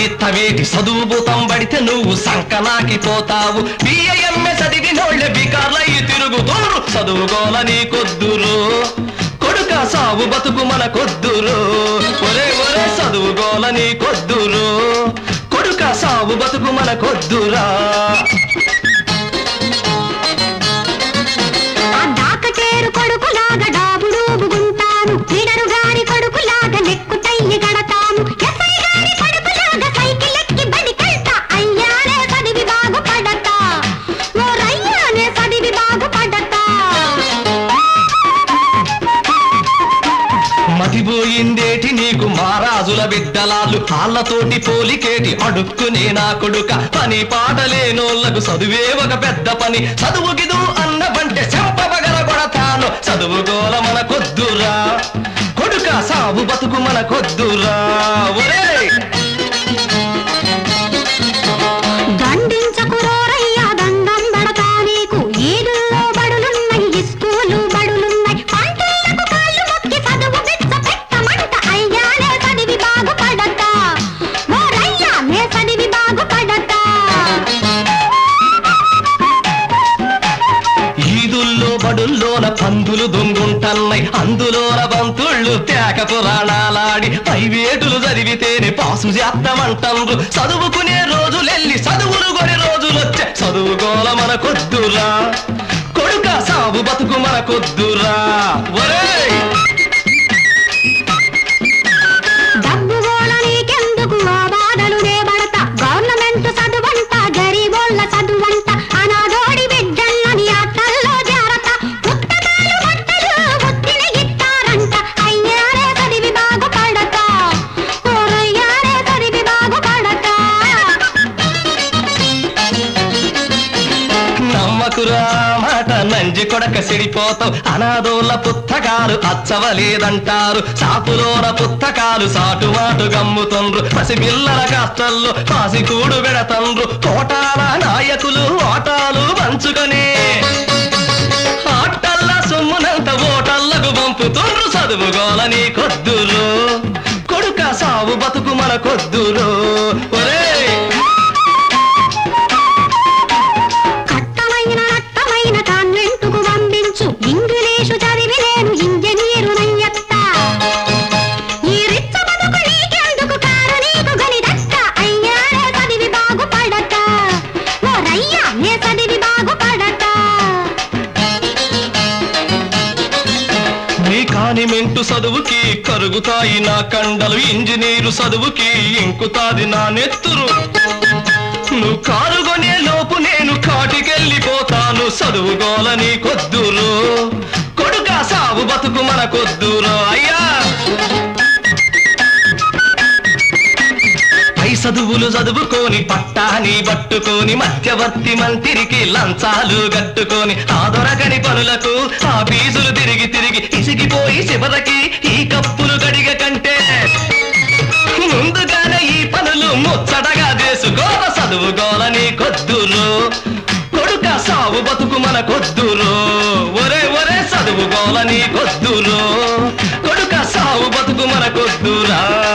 ఇత్తవేటి చదువు భూతం పడితే నువ్వు సంకనాకి పోతావు బిఏఎంఏ చదివినోళ్ళే బికార్లయ్యి తిరుగుతూరు చదువుకోల నీ కొద్దురు కొడుక సావు బతుకు మన కొద్దురు ఒరే ఒరే చదువుకోల నీ కొద్దురు కొడుక సావు బతుకు మన కొద్దురా ఆ దాకటేరు కొడుకులాగా డాబుడూబుగుంటాను లీడరు గారి కొడుకులాగా నెక్కు తయ్యి గడతాను ఎస్ఐ గారి కొడుకులాగా సైకిల్ ఎక్కి బడికెళ్తా అయ్యానే చదివి బాగుపడతా ఓ రయ్యానే చదివి బాగుపడతా మతిపోయిందేటి నీకు మారాజుల బిడ్డలాలు కాళ్ళతోటి పోలికేటి అడుక్కునే నా కొడుక పని పాటలేనోళ్లకు చదువే ఒక పెద్ద పని చదువుకిదు అన్నవంటే చెంపబగల కొడతాను చదువుకోల మన కొద్దురా కొడుక సాగు బతుకు మన కొద్దురా ఒరేయ్ దండించకురోరయ్యా దండం బడతా నీకు ఈదుల్లో బడులున్నాయి స్కూలు బడులున్నాయి పంటలకు కాళ్ళు మొక్కి చదువు బిచ్చ పెట్టమంట అయ్యానే చదివి బాగుపడతా ఓ రయ్యా నే చదివి బాగుపడతా ఈదుల్లో బడుల్లోన పందులు దొంగుంటన్నై అందులోన బంతుళ్ళు తేక పురాణాలాడి పైవేటులు చదివితేనే పాసు చేస్తామంటారు చదువుకునే రోజులెల్లి చదువులు కొని రోజులొచ్చే చదువుకోల మన కొద్దురా కొడుక సాగు బతుకు మన కొద్దురా ఒరేయ్ డబ్బు గోల నీకెందుకు ఆ బాధలు నే పడతా గవర్నమెంట్ చదువంట గరీబోళ్ళ చదువంట అనాదోడి బిడ్డల్లని ఆటల్లో జారత పుస్తకాలు బట్టలు బుద్ధిని గిట్టారంట అయ్యారే చదివి బాగుపడతా ఓరయ్యారే చదివి బాగుపడతా నమ్మకురా మాట నంజి కొడక సిడిపోతాం అనాథోళ్ళ పుస్తకాలు అచ్చవలేదంటారు సాపులోన పుస్తకాలు సాటుమాటు గమ్ముతుండ్రు పసిపిల్లల కష్టల్లో పాసికూడు పెడతండ్రు కోటాల నాయకులు ఓటాలు పంచుకొని ఆటల్ల సొమ్మునంత ఓటల్లకు పంపుతుండ్రు చదువుకోలని కొద్దురు కొడుక సావు బతుకు మన కొద్దురు ఒరేయ్ కట్టమైన నట్టమైన కాన్వెంటుకు పంపించు ఇంగ్లీషు చదివి నేను ఇంజనీరు నయ్యత్తా ఈ రిచ్చ బతుకు నీకెందుకు కారు నీకు గనిదత్త అయ్యారే చదివి బాగుపడతా ఓ రయ్యా నే చదివి బాగుపడతా నీ కానిమెంటు చదువుకి కరుగుతాయి నా కండలు ఇంజనీరు చదువుకి ఇంకుతాది నా నెత్తురు నువ్వు కారుగొనే లోపు నేను కాటికెళ్ళిపోతాను చదువుకోలని కొద్దురు కొడుక సాగు బతుకు మన కొద్దురు అయ్యా పై చదువులు చదువుకొని పట్టాని పట్టుకొని మధ్యవర్తి మంత్రికి లంచాలు కట్టుకొని ఆ దొరకని పనులకు ఆ ఫీజులు తిరిగి తిరిగి ఇసిగిపోయి చివరికి ఈ కప్పులు గడిగ కంటే ముందుగానే ఈ పనులు ముచ్చటగా చేసుకోల చదువుకోలని కొద్దురు కొడుక సావు బతుకు మన కొద్దురు ఒరే ఒరే చదువుకోలని కొద్దురు కొడుక సావు బతుకు మన కొద్దురా